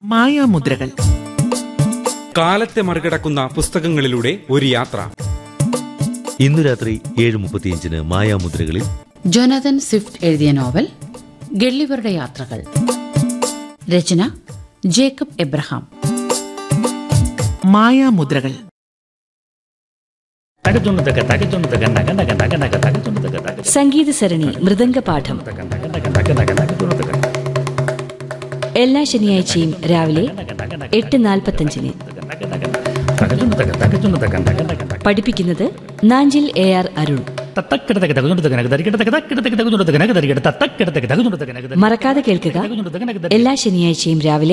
മായാമുദ്രകൾ കാലത്തെ മറികടക്കുന്ന പുസ്തകങ്ങളിലൂടെ ഒരു യാത്ര ഇന്നു രാത്രി ഏഴ് മുപ്പത്തിയഞ്ചിന് മായാമുദ്രകളിൽ ജൊനാഥൻ സ്വിഫ്റ്റ് എഴുതിയ നോവൽ ഗള്ളിവരുടെ യാത്രകൾ രചന ജേക്കബ് എബ്രഹാം മായാമുദ്രകൾ തകച്ചുണ്ടതക തകച്ചുണ്ടതക നക നക നക നക തകച്ചുണ്ടതക തക സംഗീത സരണി മൃദംഗപാഠം നക നക നക നക തകച്ചുണ്ടതക എല്ലാ ശനിയാഴ്ചയും രാവിലെ എട്ട് നാൽപ്പത്തഞ്ചിന് നക നക തകച്ചുണ്ടതക തകച്ചുണ്ടതക നക നക നക പഠിപ്പിക്കുന്നത് നാഞ്ചിൽ എ ആർ അരുൺ തത്തക്കിടതക തകച്ചുണ്ടതക നക തരികിടതക തക്കിടതക തകച്ചുണ്ടതക നക തരികിട തത്തക്കിടതക തകച്ചുണ്ടതക നക മറക്കാതെ കേൾക്കുക തകച്ചുണ്ടതക നക എല്ലാ ശനിയാഴ്ചയും രാവിലെ